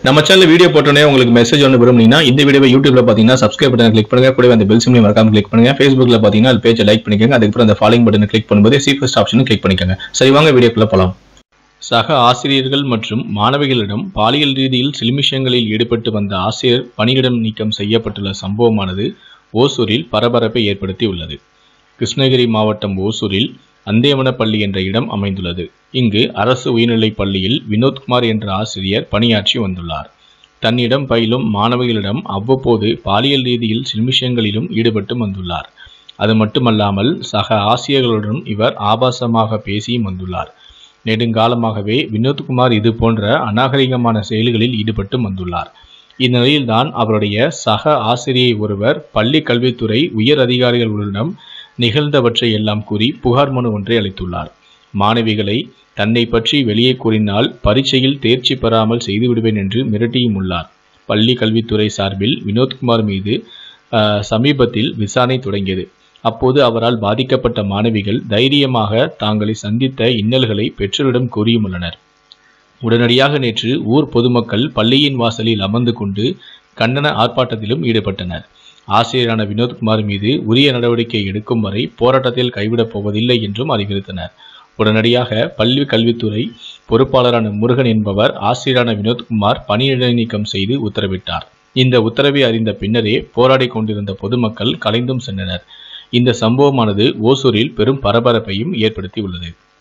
நம்ம channel video போட்டோன்னே உங்களுக்கு மெசேஜ் ஒன்று விரும்புனீங்கன்னா இந்த வீடியோவை யூடியூப்ல பார்த்தீங்கன்னா சப்ஸ்கிரைப் பட்டன் கிளிக் பண்ணுங்க கூடவே அந்த பெல் சிம்லையும் மறக்காம கிளிக் பண்ணுங்க ஃபேஸ்புக்ல பார்த்தீங்கன்னா அது பேஜை லைக் பண்ணிக்கோங்க அதுக்கப்புறம் அந்த ஃபாலோயிங் பட்டனை கிளிக் பண்ணும்போது சி ஃபர்ஸ்ட் ஆப்ஷனும் கிளிக் பண்ணிக்கோங்க சரி வாங்க வீடியோக்குள்ள போலாம் சக ஆசிரியர்கள் மற்றும் மாணவிகளிடம் பாலியல் ரீதியில் சிலுமிஷங்களில் ஈடுபட்டு வந்த ஆசிரியர் பணியிடம் நீக்கம் செய்யப்பட்டுள்ள சம்பவமானது ஓசூரில் பரபரப்பை ஏற்படுத்தி உள்ளது கிருஷ்ணகிரி மாவட்டம் ஓசூரில் அந்தேவனப்பள்ளி என்ற இடம் அமைந்துள்ளது இங்கு அரசு உயர்நிலைப் பள்ளியில் வினோத்குமார் என்ற ஆசிரியர் பணியாற்றி வந்துள்ளார் தன்னிடம் பயிலும் மாணவிகளிடம் அவ்வப்போது பாலியல் ரீதியில் சில்மிஷங்களிலும் ஈடுபட்டு வந்துள்ளார் அது மட்டுமல்லாமல் சக ஆசிரியர்களுடன் இவர் ஆபாசமாக பேசியும் வந்துள்ளார் நெடுங்காலமாகவே வினோத்குமார் இது போன்ற அநாகரிகமான செயல்களில் ஈடுபட்டு வந்துள்ளார் இந்நிலையில்தான் அவருடைய சக ஆசிரியை ஒருவர் பள்ளி கல்வித்துறை உயர் அதிகாரிகளுடன் நிகழ்ந்தவற்றை எல்லாம் கூறி புகார் மனு ஒன்றை அளித்துள்ளார் மாணவிகளை தன்னை பற்றி வெளியே கூறினால் பரீட்சையில் தேர்ச்சி பெறாமல் செய்துவிடுவேன் என்று மிரட்டியும் உள்ளார் பள்ளி கல்வித்துறை சார்பில் வினோத்குமார் மீது ஆஹ், சமீபத்தில் விசாரணை தொடங்கியது அப்போது அவரால் பாதிக்கப்பட்ட மாணவிகள் தைரியமாக தாங்களை சந்தித்த இன்னல்களை பெற்றோரிடம் கூறியுள்ளனர் உடனடியாக நேற்று ஊர் பொதுமக்கள் பள்ளியின் வாசலில் அமர்ந்து கொண்டு கண்டன ஆர்ப்பாட்டத்திலும் ஈடுபட்டனர் ஆசிரியரான வினோத்குமார் மீது உரிய நடவடிக்கை எடுக்கும் வரை போராட்டத்தில் கைவிடப் போவதில்லை என்றும் அறிவித்தனர் உடனடியாக பள்ளி கல்வித்துறை பொறுப்பாளரான முருகன் என்பவர் ஆசிரியரான வினோத்குமார் பணியிட நீக்கம் செய்து உத்தரவிட்டார் இந்த உத்தரவை அறிந்த பின்னரே போராடி கொண்டிருந்த பொதுமக்கள் கலைந்தும் சென்றனர் இந்த சம்பவமானது ஓசூரில் பெரும் பரபரப்பையும் ஏற்படுத்தி உள்ளது